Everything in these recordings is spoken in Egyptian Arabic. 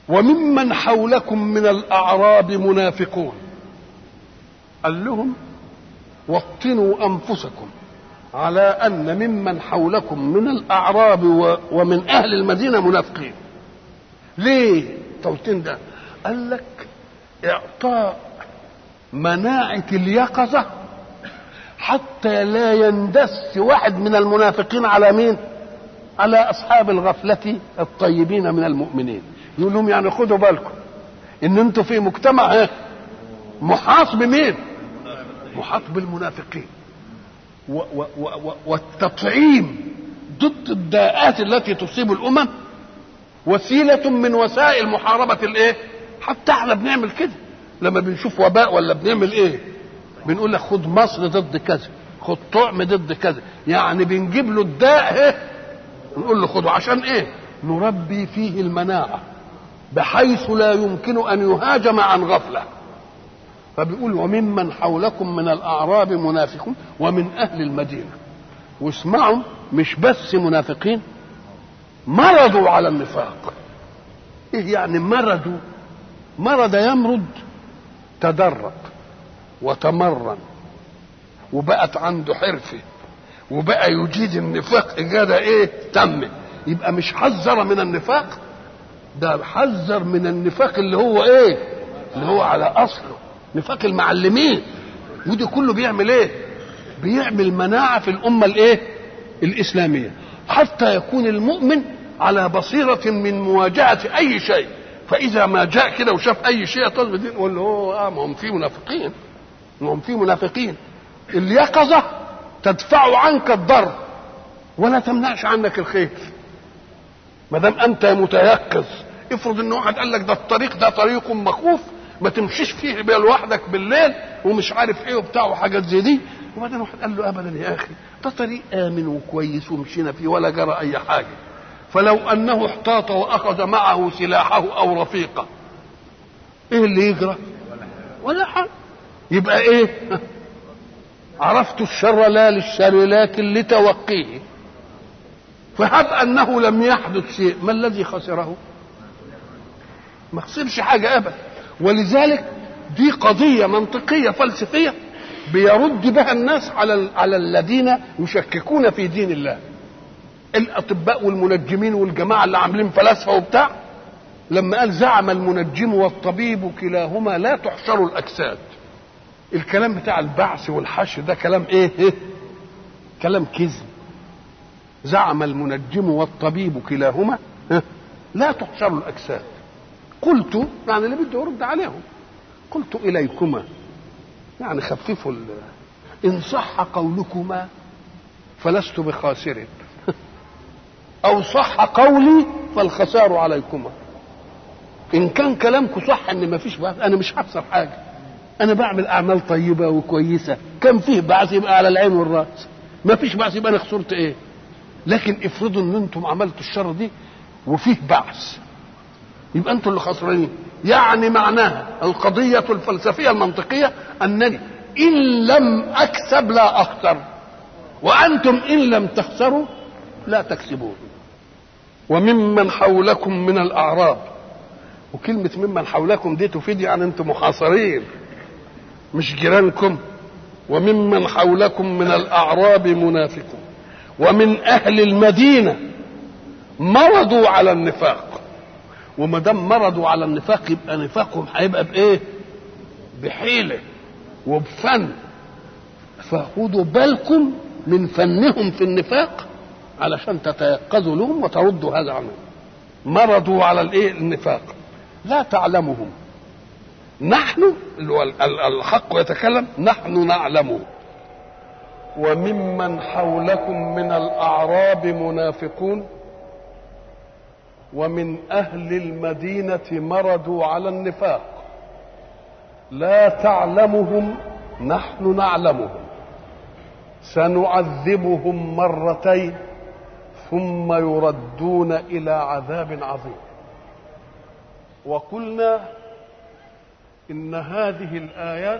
وممن حولكم من الأعراب منافقون قال لهم وطنوا أنفسكم على أن ممن حولكم من الأعراب ومن أهل المدينة منافقين ليه توطين ده قال لك إعطاء مناعة اليقظة حتى لا يندس واحد من المنافقين على مين على أصحاب الغفلة الطيبين من المؤمنين يقول لهم يعني خدوا بالكم ان انتوا في مجتمع محاط بمين محاط بالمنافقين و و و والتطعيم ضد الداءات التي تصيب الامم وسيله من وسائل محاربه الايه حتى احنا بنعمل كده لما بنشوف وباء ولا بنعمل ايه بنقول لك خد مصر ضد كذا خد طعم ضد كذا يعني بنجيب له الداء ايه نقول له خده عشان ايه نربي فيه المناعه بحيث لا يمكن ان يهاجم عن غفله فبيقول وممن حولكم من الاعراب منافقون ومن اهل المدينه واسمعوا مش بس منافقين مرضوا على النفاق ايه يعني مرضوا مرض يمرض تدرب وتمرن وبقت عنده حرفه وبقى يجيد النفاق اجاده ايه تم يبقى مش حذر من النفاق ده حذر من النفاق اللي هو ايه اللي هو على اصله نفاق المعلمين ودي كله بيعمل ايه بيعمل مناعة في الأمة الايه الإسلامية حتى يكون المؤمن على بصيرة من مواجهة أي شيء فإذا ما جاء كده وشاف أي شيء يطلب الدين يقول له آه ما هم في منافقين ما هم في منافقين اليقظة تدفع عنك الضر ولا تمنعش عنك الخير ما دام انت متيقظ افرض ان واحد قال لك ده الطريق ده طريق مخوف ما تمشيش فيه بقى لوحدك بالليل ومش عارف ايه وبتاع وحاجات زي دي وبعدين واحد قال له ابدا يا اخي ده طريق امن وكويس ومشينا فيه ولا جرى اي حاجه فلو انه احتاط واخذ معه سلاحه او رفيقه ايه اللي يجرى ولا حاجه يبقى ايه عرفت الشر لا للشر لكن لتوقيه فهب انه لم يحدث شيء ما الذي خسره ما خسرش حاجه ابدا ولذلك دي قضيه منطقيه فلسفيه بيرد بها الناس على على الذين يشككون في دين الله الاطباء والمنجمين والجماعه اللي عاملين فلاسفه وبتاع لما قال زعم المنجم والطبيب كلاهما لا تحشر الاجساد الكلام بتاع البعث والحشر ده كلام ايه, إيه؟ كلام كذب زعم المنجم والطبيب كلاهما لا تحشر الاجساد قلت يعني اللي بده يرد عليهم قلت اليكما يعني خففوا ان صح قولكما فلست بخاسر او صح قولي فالخسار عليكما ان كان كلامكم صح ان ما فيش بعث انا مش هخسر حاجه انا بعمل اعمال طيبه وكويسه كان فيه بعث يبقى على العين والراس ما فيش بعث يبقى انا خسرت ايه لكن افرضوا ان انتم عملتوا الشر دي وفيه بعث يبقى انتم اللي خسرانين يعني معناها القضية الفلسفية المنطقية أنني إن لم أكسب لا أخسر وأنتم إن لم تخسروا لا تكسبون وممن حولكم من الأعراب وكلمة ممن حولكم دي تفيد يعني أنتم محاصرين مش جيرانكم وممن حولكم من الأعراب منافقون ومن اهل المدينه مرضوا على النفاق وما دام مرضوا على النفاق يبقى نفاقهم هيبقى بايه؟ بحيله وبفن فخدوا بالكم من فنهم في النفاق علشان تتيقظوا لهم وتردوا هذا عنهم مرضوا على الايه النفاق لا تعلمهم نحن الحق يتكلم نحن نعلمه وممن حولكم من الاعراب منافقون ومن اهل المدينه مردوا على النفاق لا تعلمهم نحن نعلمهم سنعذبهم مرتين ثم يردون الى عذاب عظيم وقلنا ان هذه الايات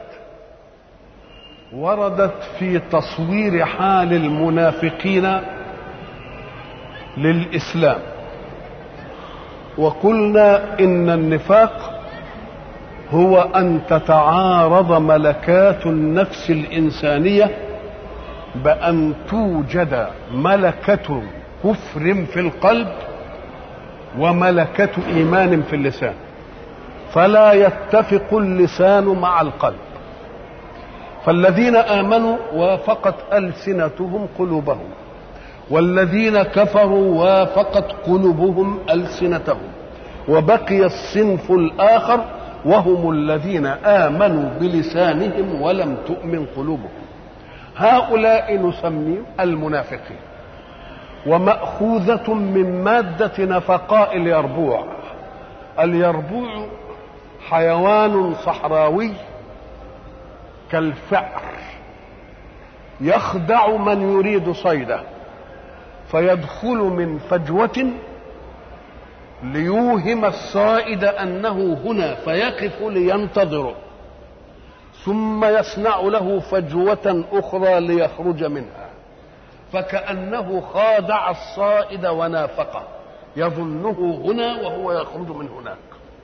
وردت في تصوير حال المنافقين للاسلام وقلنا ان النفاق هو ان تتعارض ملكات النفس الانسانيه بان توجد ملكه كفر في القلب وملكه ايمان في اللسان فلا يتفق اللسان مع القلب فالذين امنوا وافقت السنتهم قلوبهم والذين كفروا وافقت قلوبهم السنتهم وبقي الصنف الاخر وهم الذين امنوا بلسانهم ولم تؤمن قلوبهم هؤلاء نسميهم المنافقين وماخوذه من ماده نفقاء اليربوع اليربوع حيوان صحراوي كالفأر يخدع من يريد صيده فيدخل من فجوة ليوهم الصائد أنه هنا فيقف لينتظره ثم يصنع له فجوة أخرى ليخرج منها فكأنه خادع الصائد ونافقه يظنه هنا وهو يخرج من هناك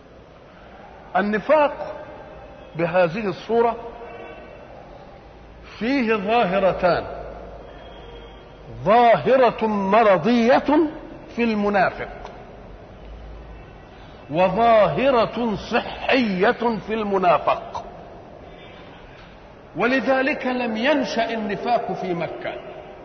النفاق بهذه الصورة فيه ظاهرتان ظاهرة مرضية في المنافق وظاهرة صحية في المنافق ولذلك لم ينشأ النفاق في مكة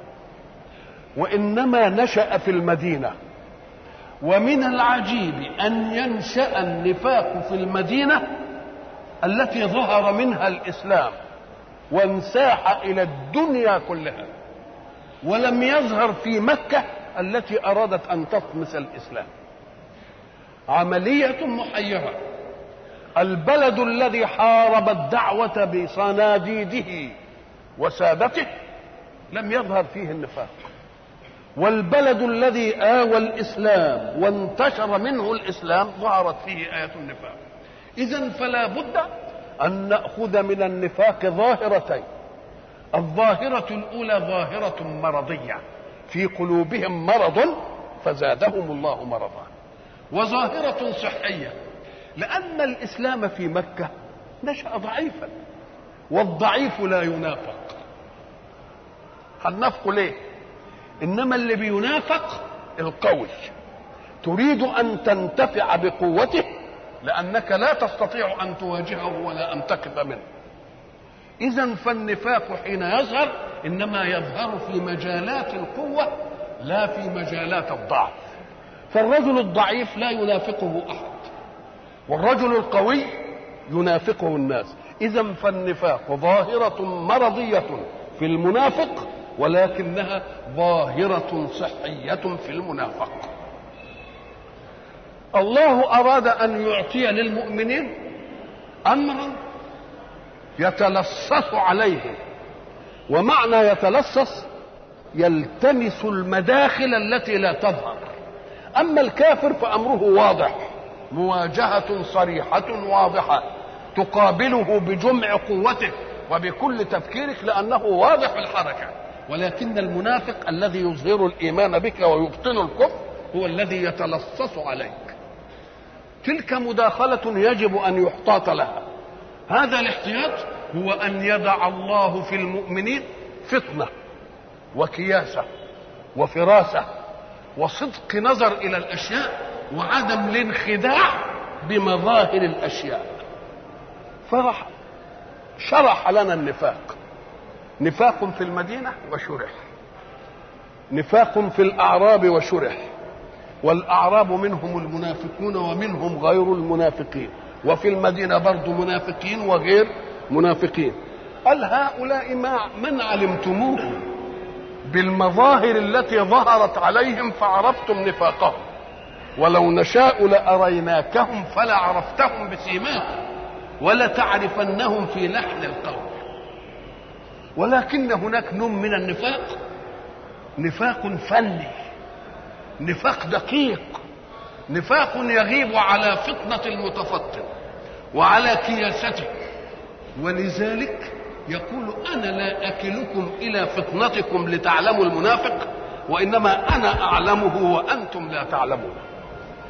وإنما نشأ في المدينة ومن العجيب أن ينشأ النفاق في المدينة التي ظهر منها الإسلام وانساح إلى الدنيا كلها ولم يظهر في مكة التي أرادت أن تطمس الإسلام عملية محيرة البلد الذي حارب الدعوة بصناديده وسادته لم يظهر فيه النفاق والبلد الذي آوى الإسلام وانتشر منه الإسلام ظهرت فيه آية النفاق إذا فلا بد أن نأخذ من النفاق ظاهرتين الظاهرة الأولى ظاهرة مرضية في قلوبهم مرض فزادهم الله مرضا وظاهرة صحية لأن الإسلام في مكة نشأ ضعيفا والضعيف لا ينافق هننافقه ليه؟ إنما اللي بينافق القوي تريد أن تنتفع بقوته لأنك لا تستطيع أن تواجهه ولا أن تقف منه إذا فالنفاق حين يظهر إنما يظهر في مجالات القوة لا في مجالات الضعف فالرجل الضعيف لا ينافقه أحد والرجل القوي ينافقه الناس إذا فالنفاق ظاهرة مرضية في المنافق ولكنها ظاهرة صحية في المنافق الله أراد أن يعطي للمؤمنين أمرا يتلصص عليهم ومعنى يتلصص يلتمس المداخل التي لا تظهر أما الكافر فأمره واضح مواجهة صريحة واضحة تقابله بجمع قوتك وبكل تفكيرك لأنه واضح الحركة ولكن المنافق الذي يظهر الإيمان بك ويبطن الكفر هو الذي يتلصص عليك تلك مداخلة يجب أن يحتاط لها هذا الاحتياط هو أن يدع الله في المؤمنين فطنة وكياسة وفراسة وصدق نظر إلى الأشياء وعدم الانخداع بمظاهر الأشياء فرح شرح لنا النفاق نفاق في المدينة وشرح نفاق في الأعراب وشرح والأعراب منهم المنافقون ومنهم غير المنافقين وفي المدينة برضو منافقين وغير منافقين قال هؤلاء ما من علمتموه بالمظاهر التي ظهرت عليهم فعرفتم نفاقهم ولو نشاء لأريناكهم فلا عرفتهم بسيماهم ولتعرفنهم في لحن القول ولكن هناك نوع من النفاق نفاق فني نفاق دقيق نفاق يغيب على فطنة المتفطن وعلى كياسته ولذلك يقول أنا لا أكلكم إلى فطنتكم لتعلموا المنافق وإنما أنا أعلمه وأنتم لا تعلمون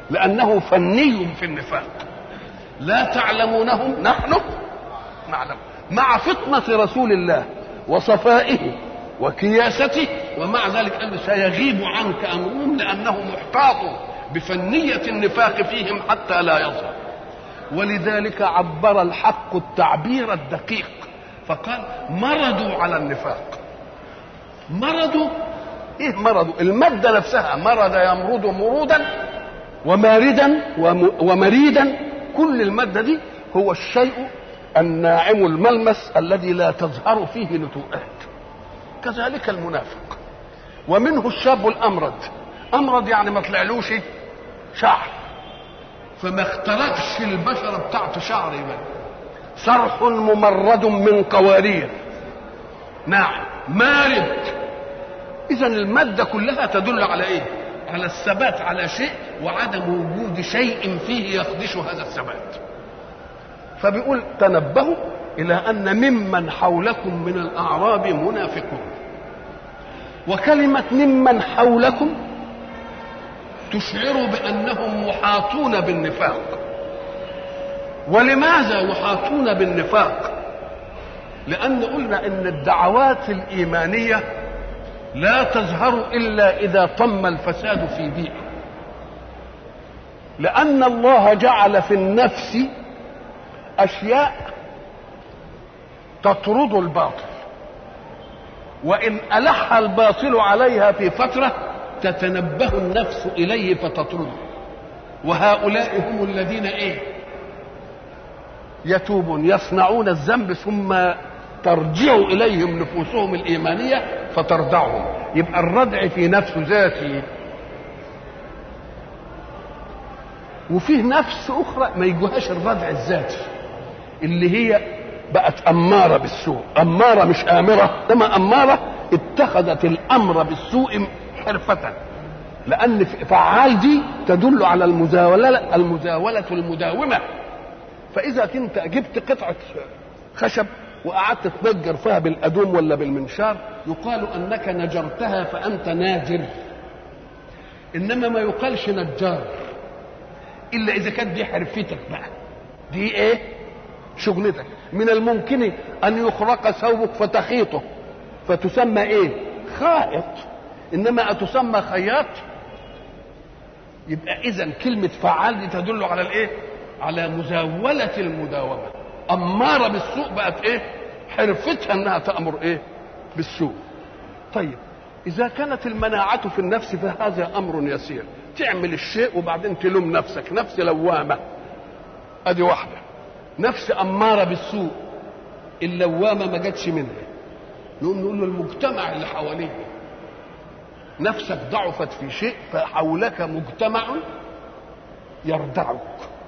لأنه فني في النفاق لا تعلمونهم نحن نعلم مع فطنة رسول الله وصفائه وكياسته ومع ذلك قال سيغيب عنك أمرهم لأنه محتاط بفنية النفاق فيهم حتى لا يظهر ولذلك عبر الحق التعبير الدقيق فقال مرضوا على النفاق مرضوا ايه مرضوا المادة نفسها مرض يمرض مرودا وماردا ومريدا كل المادة دي هو الشيء الناعم الملمس الذي لا تظهر فيه نتوءات كذلك المنافق ومنه الشاب الأمرد أمرد يعني ما طلعلوش شعر فما اخترقش البشرة بتاعته شعر يبقى صرح ممرد من قوارير ناعم مارد إذا المادة كلها تدل على إيه؟ على الثبات على شيء وعدم وجود شيء فيه يخدش هذا الثبات فبيقول تنبهوا إلى أن ممن حولكم من الأعراب منافقون وكلمة ممن حولكم تشعر بأنهم محاطون بالنفاق ولماذا يحاطون بالنفاق لأن قلنا أن الدعوات الإيمانية لا تظهر إلا إذا طم الفساد في بيئة لأن الله جعل في النفس أشياء تطرد الباطل وإن ألح الباطل عليها في فترة تتنبه النفس إليه فتطرده وهؤلاء هم الذين إيه يتوبون يصنعون الذنب ثم ترجع إليهم نفوسهم الإيمانية فتردعهم يبقى الردع في نفس ذاته وفيه نفس أخرى ما يجوهاش الردع الذاتي اللي هي بقت أمارة بالسوء أمارة مش آمرة إنما أمارة اتخذت الأمر بالسوء حرفة لأن فعال دي تدل على المزاولة المزاولة المداومة فإذا كنت جبت قطعة خشب وقعدت تنجر فيها بالأدوم ولا بالمنشار يقال أنك نجرتها فأنت ناجر إنما ما يقالش نجار إلا إذا كانت دي حرفتك بقى دي إيه شغلتك من الممكن أن يخرق ثوبك فتخيطه فتسمى إيه خائط إنما أتسمى خياط يبقى إذا كلمة فعال دي تدل على الإيه على مزاولة المداومة أمارة بالسوء بقت إيه حرفتها إنها تأمر إيه بالسوء طيب إذا كانت المناعة في النفس فهذا أمر يسير تعمل الشيء وبعدين تلوم نفسك نفس لوامة أدي واحدة نفس أمارة بالسوء اللوامة ما جاتش منها نقوم نقول له المجتمع اللي حواليك نفسك ضعفت في شيء فحولك مجتمع يردعك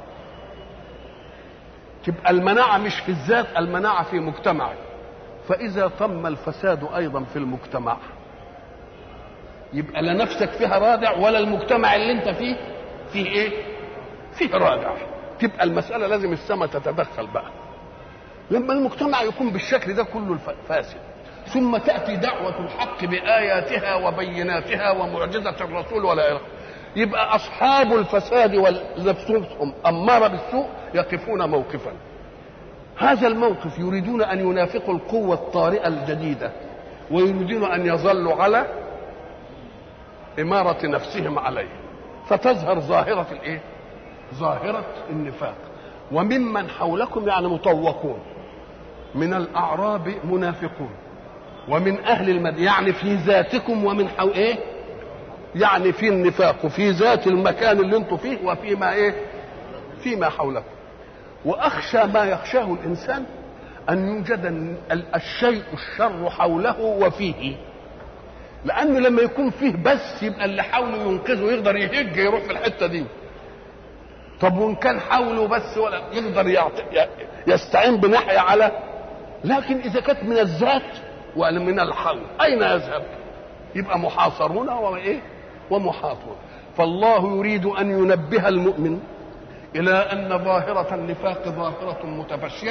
تبقى المناعة مش في الذات المناعة في مجتمعك فإذا تم الفساد أيضا في المجتمع يبقى لا نفسك فيها رادع ولا المجتمع اللي انت فيه فيه ايه فيه رادع تبقى المسألة لازم السماء تتدخل بقى لما المجتمع يكون بالشكل ده كله فاسد ثم تأتي دعوة الحق بآياتها وبيناتها ومعجزة الرسول ولا إله يبقى أصحاب الفساد ونفسهم أمارة بالسوء يقفون موقفا هذا الموقف يريدون أن ينافقوا القوة الطارئة الجديدة ويريدون أن يظلوا على إمارة نفسهم عليه فتظهر ظاهرة الإيه؟ ظاهرة النفاق وممن حولكم يعني مطوقون من الأعراب منافقون ومن أهل المدينة يعني في ذاتكم ومن حو إيه؟ يعني في النفاق في ذات المكان اللي انتم فيه وفيما إيه؟ فيما حولكم وأخشى ما يخشاه الإنسان أن يوجد الشيء الشر حوله وفيه لأنه لما يكون فيه بس يبقى اللي حوله ينقذه يقدر يهج يروح في الحتة دي طب وإن كان حوله بس ولا يقدر يعطي يستعين بناحية على لكن إذا كانت من الذات ومن الحول أين يذهب؟ يبقى محاصرون وإيه؟ ومحاطون فالله يريد أن ينبه المؤمن إلى أن ظاهرة النفاق ظاهرة متفشية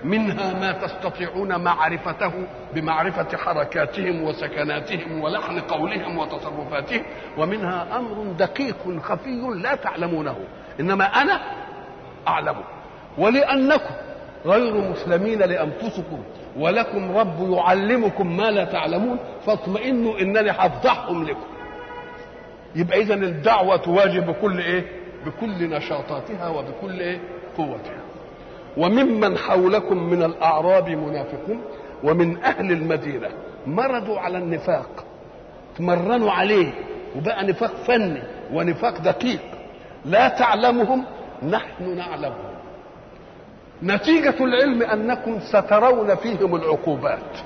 منها ما تستطيعون معرفته بمعرفة حركاتهم وسكناتهم ولحن قولهم وتصرفاتهم ومنها أمر دقيق خفي لا تعلمونه إنما أنا أعلمه ولأنكم غير مسلمين لأنفسكم ولكم رب يعلمكم ما لا تعلمون فاطمئنوا إنني هفضحهم لكم يبقى إذا الدعوة تواجب بكل إيه؟ بكل نشاطاتها وبكل إيه؟ قوتها وممن حولكم من الأعراب منافقون ومن أهل المدينة مرضوا على النفاق تمرنوا عليه وبقى نفاق فني ونفاق دقيق لا تعلمهم نحن نعلمهم نتيجة العلم أنكم سترون فيهم العقوبات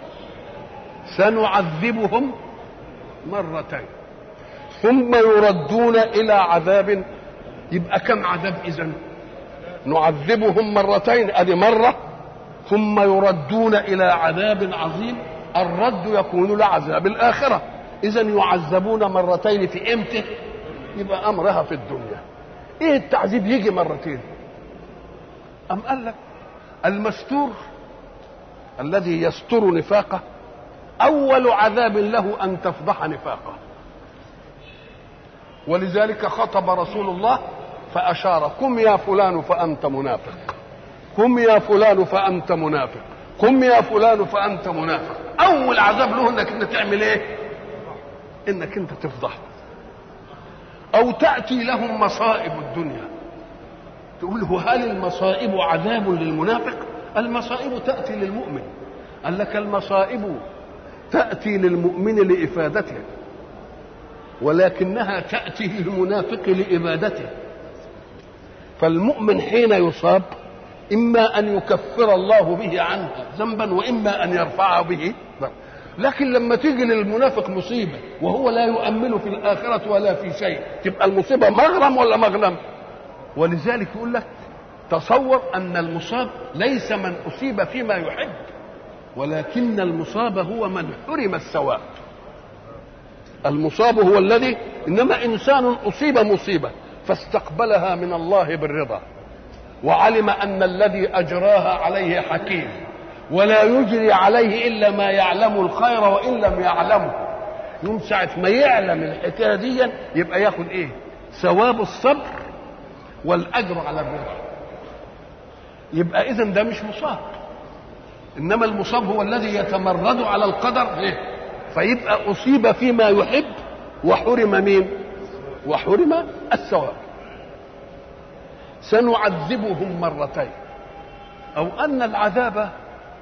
سنعذبهم مرتين ثم يردون إلى عذاب يبقى كم عذاب إذن نعذبهم مرتين ادي مره ثم يردون الى عذاب عظيم الرد يكون لعذاب الاخره اذا يعذبون مرتين في امتى يبقى امرها في الدنيا ايه التعذيب يجي مرتين ام قال لك المستور الذي يستر نفاقه اول عذاب له ان تفضح نفاقه ولذلك خطب رسول الله فأشار قم يا فلان فأنت منافق قم يا فلان فأنت منافق قم يا فلان فأنت منافق أول عذاب له إنك أنت تعمل إيه إنك أنت تفضح أو تأتي لهم مصائب الدنيا تقول له هل المصائب عذاب للمنافق المصائب تأتي للمؤمن قال لك المصائب تأتي للمؤمن لإفادته ولكنها تأتي للمنافق لإبادته فالمؤمن حين يصاب إما أن يكفر الله به عنه ذنبا وإما أن يرفعه به لكن لما تيجي للمنافق مصيبة وهو لا يؤمن في الآخرة ولا في شيء تبقى المصيبة مغرم ولا مغنم ولذلك يقول لك تصور أن المصاب ليس من أصيب فيما يحب ولكن المصاب هو من حرم الثواب المصاب هو الذي إنما إنسان أصيب مصيبة فاستقبلها من الله بالرضا وعلم ان الذي اجراها عليه حكيم ولا يجري عليه الا ما يعلم الخير وان لم يعلمه يوم ساعة ما يعلم الحكاية دي يبقى ياخد ايه ثواب الصبر والاجر على الرضا يبقى اذا ده مش مصاب انما المصاب هو الذي يتمرد على القدر إيه؟ فيبقى اصيب فيما يحب وحرم مين وحرم الثواب سنعذبهم مرتين او ان العذاب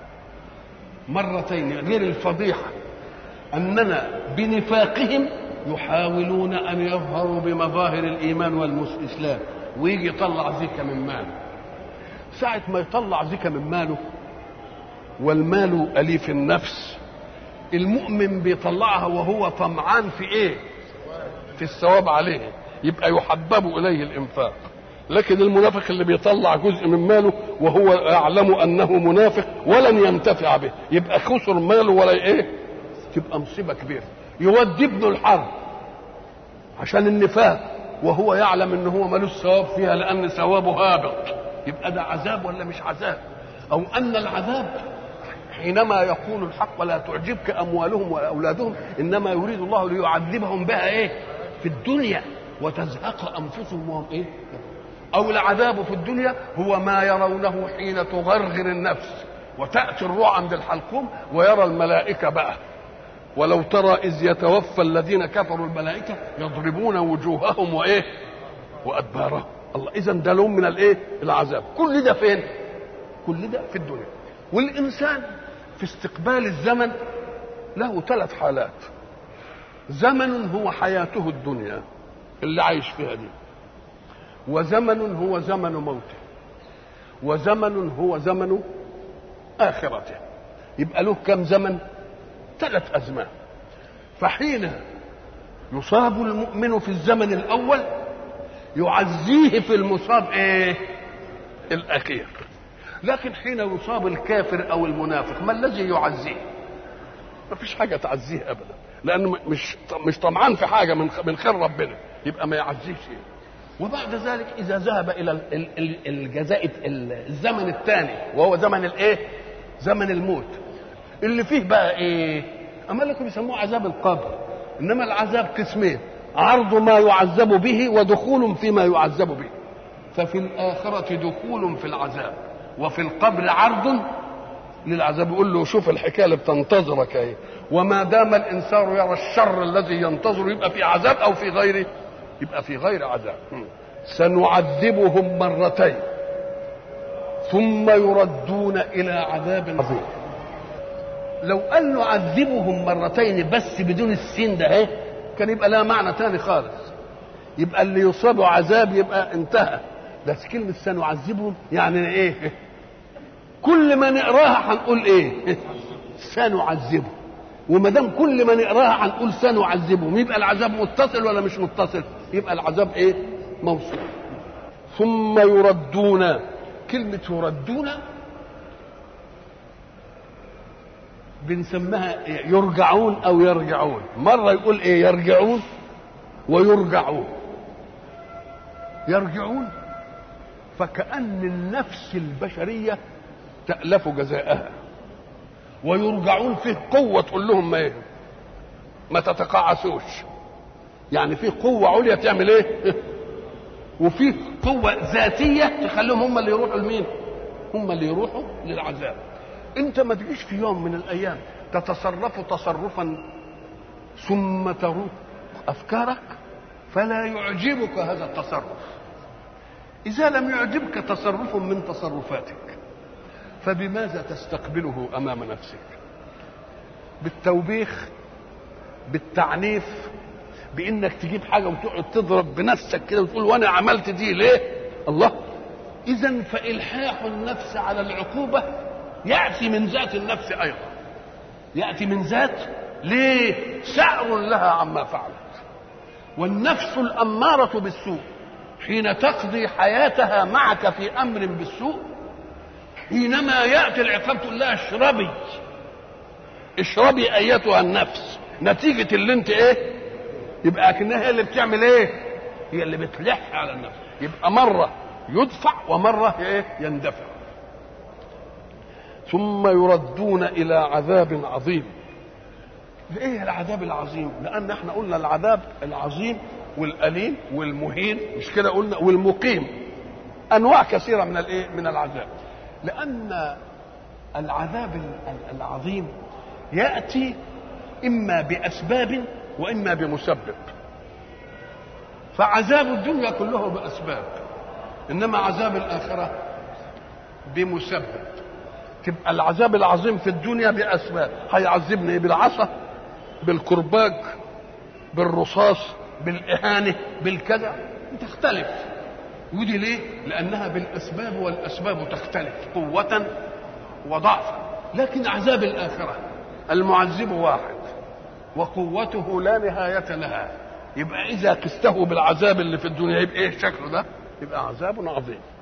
مرتين غير الفضيحه اننا بنفاقهم يحاولون ان يظهروا بمظاهر الايمان والاسلام ويجي يطلع زكا من ماله ساعة ما يطلع زكا من ماله والمال أليف النفس المؤمن بيطلعها وهو طمعان في ايه في الثواب عليه يبقى يحبب اليه الانفاق لكن المنافق اللي بيطلع جزء من ماله وهو يعلم انه منافق ولن ينتفع به يبقى خسر ماله ولا ايه تبقى مصيبه كبيره يودي ابنه الحرب عشان النفاق وهو يعلم ان هو ملوش ثواب فيها لان ثوابه هابط يبقى ده عذاب ولا مش عذاب او ان العذاب حينما يقول الحق ولا تعجبك اموالهم واولادهم انما يريد الله ليعذبهم بها ايه في الدنيا وتزهق انفسهم وهم ايه او العذاب في الدنيا هو ما يرونه حين تغرغر النفس وتاتي الروح عند الحلقوم ويرى الملائكه بقى ولو ترى اذ يتوفى الذين كفروا الملائكه يضربون وجوههم وايه وادبارهم الله اذا ده لون من الايه العذاب كل ده فين كل ده في الدنيا والانسان في استقبال الزمن له ثلاث حالات زمن هو حياته الدنيا اللي عايش فيها دي وزمن هو زمن موته وزمن هو زمن آخرته يبقى له كم زمن ثلاث أزمان فحين يصاب المؤمن في الزمن الأول يعزيه في المصاب إيه الأخير لكن حين يصاب الكافر أو المنافق ما الذي يعزيه ما فيش حاجة تعزيه أبدا لأنه مش مش طمعان في حاجة من من خير ربنا يبقى ما يعزيش إيه وبعد ذلك اذا ذهب الى الجزاء الزمن الثاني وهو زمن الايه زمن الموت اللي فيه بقى ايه اما لكم يسموه عذاب القبر انما العذاب قسمين عرض ما يعذب به ودخول فيما يعذب به ففي الآخرة دخول في العذاب وفي القبر عرض للعذاب يقول له شوف الحكايه اللي بتنتظرك اهي وما دام الانسان يرى الشر الذي ينتظر يبقى في عذاب او في غيره يبقى في غير عذاب سنعذبهم مرتين ثم يردون الى عذاب عظيم لو قال نعذبهم مرتين بس بدون السين ده اهي كان يبقى لها معنى تاني خالص يبقى اللي يصابوا عذاب يبقى انتهى بس كلمة سنعذبهم يعني ايه كل ما نقراها هنقول ايه سنعذبه وما دام كل ما نقراها هنقول سنعذبهم يبقى العذاب متصل ولا مش متصل يبقى العذاب ايه موصول ثم يردون كلمة يردون بنسميها يرجعون او يرجعون مرة يقول ايه يرجعون ويرجعون يرجعون فكأن النفس البشرية تألف جزاءها ويرجعون فيه قوة تقول لهم ما ما تتقاعسوش يعني فيه قوة عليا تعمل ايه وفيه قوة ذاتية تخليهم هم اللي يروحوا لمين هم اللي يروحوا للعذاب انت ما تجيش في يوم من الايام تتصرف تصرفا ثم تروق افكارك فلا يعجبك هذا التصرف إذا لم يعجبك تصرف من تصرفاتك فبماذا تستقبله أمام نفسك بالتوبيخ بالتعنيف بانك تجيب حاجه وتقعد تضرب بنفسك كده وتقول وانا عملت دي ليه الله اذا فالحاح النفس على العقوبه ياتي من ذات النفس ايضا ياتي من ذات ليه سعر لها عما فعلت والنفس الاماره بالسوء حين تقضي حياتها معك في امر بالسوء حينما ياتي العقاب تقول لها اشربي اشربي ايتها النفس نتيجه اللي انت ايه يبقى اكنها هي اللي بتعمل ايه هي اللي بتلح على النفس يبقى مره يدفع ومره ايه يندفع ثم يردون الى عذاب عظيم ايه العذاب العظيم لان احنا قلنا العذاب العظيم والأليم والمهين مش كده قلنا والمقيم انواع كثيره من الايه من العذاب لان العذاب العظيم ياتي اما باسباب واما بمسبب فعذاب الدنيا كله باسباب انما عذاب الاخره بمسبب تبقى العذاب العظيم في الدنيا باسباب هيعذبني بالعصا بالكرباج بالرصاص بالاهانه بالكذا تختلف ودي ليه لانها بالاسباب والاسباب تختلف قوه وضعفا لكن عذاب الاخره المعذب واحد وقوته لا نهايه لها يبقى اذا قسته بالعذاب اللي في الدنيا يبقى ايه شكله ده يبقى عذاب عظيم